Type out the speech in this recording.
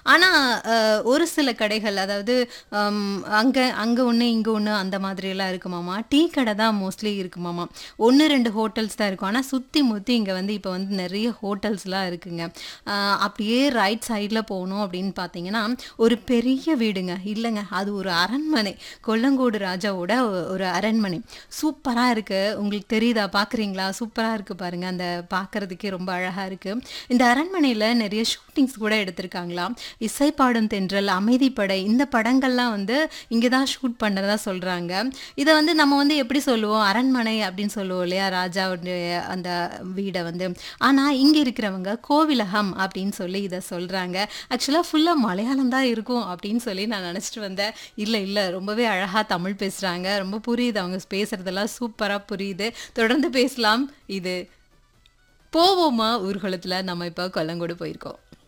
ஆனா அ, ஒரு சில கடைகள் அதாவது அம், அங்க அங்க ஒண்ணு, இங்க ஒண்ணு அந்த மாதிரியெல்லாம் இருக்குமாமா. டீ கடை தான் மோஸ்ட்லி இருக்குமாமா. 1, 2 ஹோட்டல்ஸ் தான் இருக்கும். ஆனா சுத்தி முத்தி இங்க வந்து இப்ப வந்து நெறைய ஹோட்டல்ஸ்லாம் இருக்குங்க. அ, அப்படியே ரைட் சைட்ல போனோம் அப்படின்னு பார்த்தீங்கன்னா, ஒரு பெரிய வீடுங்க. இல்லங்க, அது ஒரு அரண்மனை. கொல்லங்கோடு ராஜாவோட ஒ- ஒரு அரண்மனை. சூப்பரா இருக்கு. உங்களுக்கு தெரியுதா? பார்க்குறீங்களா? சூப்பரா இருக்கு பாருங்க. அந்த பார்க்கறதுக்கே ரொம்ப அழகா இருக்கு. இந்த அரண்மனையில நெறைய ஷூட்டிங்ஸ் கூட எடுத்திருக்காங்களாம். இசை பாடும் தென்றல், அமைதிப்படை இந்த படங்கள்லாம் வந்து இங்க தான் ஷூட் பண்ணதா சொல்றாங்க. இத வந்து நம்ம வந்து எப்படி சொல்லுவோம்? அரண்மனை அப்படின்னு சொல்லுவோம் இல்லையா? ராஜாவுடைய அந்த வீட வந்து. ஆனா இங்க இருக்கிறவங்க கோவிலகம் அப்படின்னு சொல்லி இத சொல்றாங்க. ஆக்சுவலா ஃபுல்லா மலையாளம் தான் இருக்கும் அப்படின்னு சொல்லி நான் நெனச்சுட்டு வந்தேன். இல்ல, இல்ல. ரொம்பவே அழகா தமிழ் பேசுறாங்க. ரொம்ப புரியுது. அவங்க பேசுறதெல்லாம் சூப்பரா புரியுது. தொடர்ந்து பேசலாம். இது போவோமா ஊர்வலத்துல நம்ம இப்ப கொல்லங்கோடு போயிருக்கோம்.